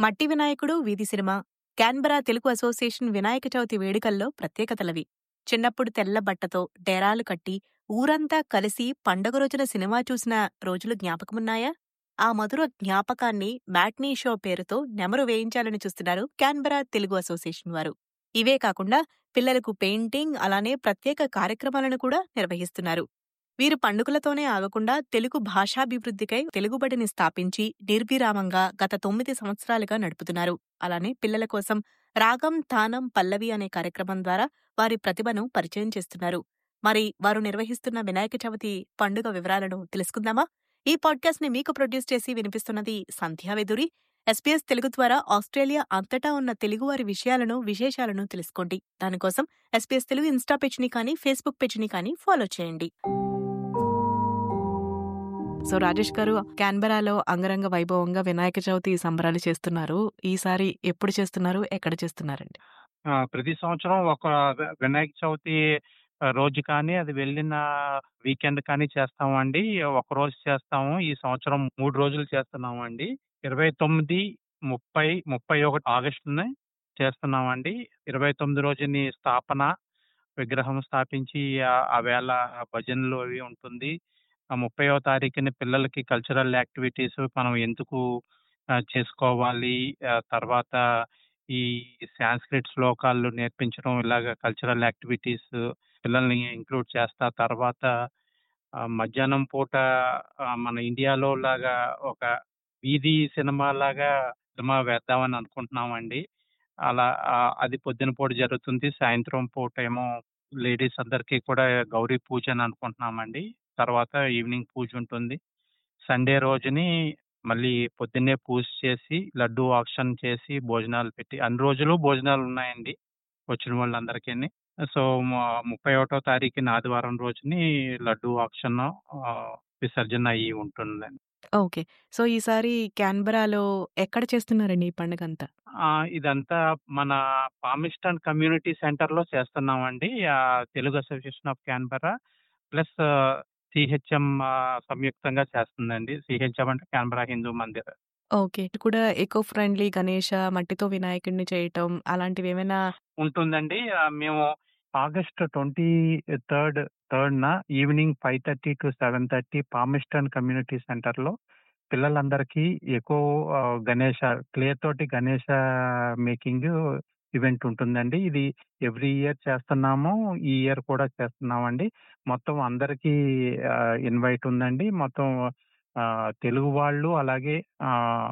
మట్టి వినాయకుడు వీధి cinema Canberra Telugu association Vinayaka Chavithi వేడుకల్లో ప్రత్యేకతలవి చిన్నప్పుడు తెల్ల బట్టతో డేరాలు కట్టి ఊరంతా కలిసి పండగ రోజున సినిమా చూసిన రోజులు జ్ఞాపకమున్నాయా ఆ మధుర జ్ఞాపకాన్ని మ్యాట్నీ షో పేరుతో నెమరు వేయించాలని చూస్తున్నారు క్యాన్బరా తెలుగు అసోసియేషన్ వారు ఇవే కాకుండా పిల్లలకు పెయింటింగ్ అలానే ప్రత్యేక కార్యక్రమాలను కూడా నిర్వహిస్తున్నారు వీరు పండుగలతోనే ఆగకుండా తెలుగు భాషాభివృద్ధికై తెలుగుబడిని స్థాపించి నిర్విరామంగా గత తొమ్మిది సంవత్సరాలుగా నడుపుతున్నారు అలానే పిల్లల కోసం రాగం తానం పల్లవి అనే కార్యక్రమం ద్వారా వారి ప్రతిభను పరిచయం చేస్తున్నారు మరి వారు నిర్వహిస్తున్న వినాయక చవితి పండుగ వివరాలను తెలుసుకుందామా ఈ పాడ్కాస్ట్ ని మీకు ప్రొడ్యూస్ చేసి వినిపిస్తున్నది సంధ్యావెదురి ఎస్పీఎస్ తెలుగు ద్వారా ఆస్ట్రేలియా అంతటా ఉన్న తెలుగువారి విషయాలను విశేషాలను తెలుసుకోండి దానికోసం ఎస్పీఎస్ తెలుగు ఇన్స్టా పేజ్ని కానీ ఫేస్బుక్ పేజ్ని కానీ ఫాలో చేయండి సో రాజేష్ గారు క్యాన్బరాలో అంగరంగ వైభవంగా వినాయక చవితి సంబరాలు చేస్తున్నారు ఈసారి ఎప్పుడు చేస్తున్నారు ఎక్కడ చేస్తున్నారండి ఆ, ప్రతి సంవత్సరం ఒక వి- వినాయక చవితి ఆ, రోజు కానీ అది వెళ్ళిన వీకెండ్ కానీ చేస్తాము అండి ఒక రోజు చేస్తాము ఈ సంవత్సరం మూడు రోజులు చేస్తున్నాము అండి ఇరవై తొమ్మిది ముప్పై ముప్పై ఒకటి ఆగస్టుని చేస్తున్నామండి ఇరవై తొమ్మిది రోజుని స్థాపన విగ్రహం స్థాపించి ఆ- ఆ వేళ భజనలు అవి ఉంటుంది ఆ ముప్పైవ తారీఖుని పిల్లలకి కల్చరల్ యాక్టివిటీస్ మనం ఎందుకు ఆ, చేసుకోవాలి ఆ, తర్వాత ఈ సాంస్క్రిట్ శ్లోకాలు నేర్పించడం ఇలాగ కల్చరల్ యాక్టివిటీస్ పిల్లల్ని ఇంక్లూడ్ చేస్తా తర్వాత ఆ, మధ్యాహ్నం పూట ఆ, మన ఇండియాలో లాగా ఒక వీధి సినిమా లాగా సినిమా వేద్దామని అనుకుంటున్నామండి అలా ఆ, అది పొద్దున పూట జరుగుతుంది సాయంత్రం పూట ఏమో లేడీస్ అందరికీ కూడా గౌరీ పూజ అని అనుకుంటున్నామండి తర్వాత ఈవినింగ్ పూజ ఉంటుంది సండే రోజుని మళ్ళీ పొద్దున్నే పూజ చేసి లడ్డు ఆక్షన్ చేసి భోజనాలు పెట్టి అన్ని రోజులు భోజనాలు ఉన్నాయండి వచ్చిన వాళ్ళందరికీ సో మ- ముప్పై ఒకటో తారీఖున ఆదివారం రోజుని లడ్డు ఆక్షన్ ఆ, విసర్జన అయ్యి ఉంటుందండి ఓకే సో ఈసారి క్యాన్బరాలో ఎక్కడ చేస్తున్నారండి ఈ పండుగ అంతా ఆ, ఇదంతా మన పామిస్టన్ కమ్యూనిటీ సెంటర్ లో చేస్తున్నామండి ఆ, Telugu association of Canberra plus CHM సంయుక్తంగా చేస్తుందండి సిహెచ్ఎం అంటే క్యాన్బరా హిందూ మందిర్ ఓకే ఇది కూడా ఎకో ఫ్రెండ్లీ గణేష మట్టితో వినాయకుడిని చేయటం అలాంటివి ఏమైనా ఉంటుందండి ఆ, మేము ఆగస్ట్ ట్వంటీ థర్డ్ థర్డ్ న evening five thirty to seven thirty Palmerston community centre లో పిల్లలందరికీ ఎకో ఆ, గణేష క్లే తోటి గణేష మేకింగ్ ఈవెంట్ ఉంటుందండి ఇది ఎవ్రీ ఇయర్ చేస్తున్నాము ఈ ఇయర్ కూడా చేస్తున్నామండి మొత్తం అందరికీ ఇన్వైట్ ఉందండి మొత్తం ఆ, తెలుగు వాళ్ళు అలాగే ఆ,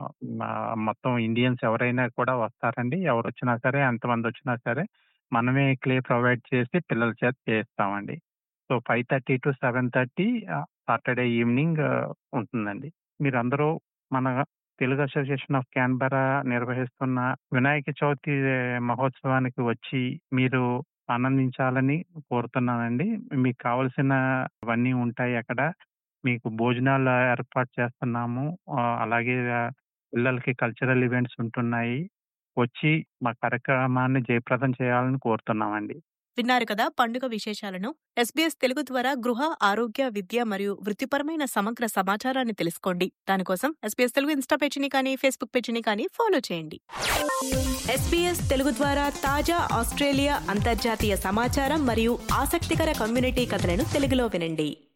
మా- మొత్తం ఇండియన్స్ ఎవరైనా కూడా వస్తారండి ఎవరు వచ్చినా సరే ఎంతమంది వచ్చినా సరే మనమే క్లే ప్రొవైడ్ చేసి పిల్లల చేత చేస్తామండి so five thirty to seven thirty Saturday evening ఉంటుందండి మీరందరూ మన తెలుగు అసోసియేషన్ ఆఫ్ క్యాన్బరా నిర్వహిస్తున్న వినాయక చవితి మహోత్సవానికి వచ్చి మీరు ఆనందించాలని కోరుతున్నానండి మీకు కావలసినవన్నీ ఉంటాయి అక్కడ మీకు భోజనాలు ఏర్పాటు చేస్తున్నాము ఆ, అలాగే ఆ, పిల్లలకి కల్చరల్ ఈవెంట్స్ ఉంటున్నాయి వచ్చి మా కార్యక్రమాన్ని జయప్రదం చేయాలని కోరుతున్నామండి విన్నారు కదా పండుగ విశేషాలను ఎస్బీఎస్ తెలుగు ద్వారా గృహ ఆరోగ్య విద్య మరియు వృత్తిపరమైన సమగ్ర సమాచారాన్ని తెలుసుకోండి దానికోసం ఎస్బీఎస్ తెలుగు ఇన్స్టా పేజీని కానీ ఫేస్బుక్ పేజీని కానీ ఫాలో చేయండి ఎస్బీఎస్ తెలుగు ద్వారా తాజా ఆస్ట్రేలియా అంతర్జాతీయ సమాచారం మరియు ఆసక్తికర కమ్యూనిటీ కథలను తెలుగులో వినండి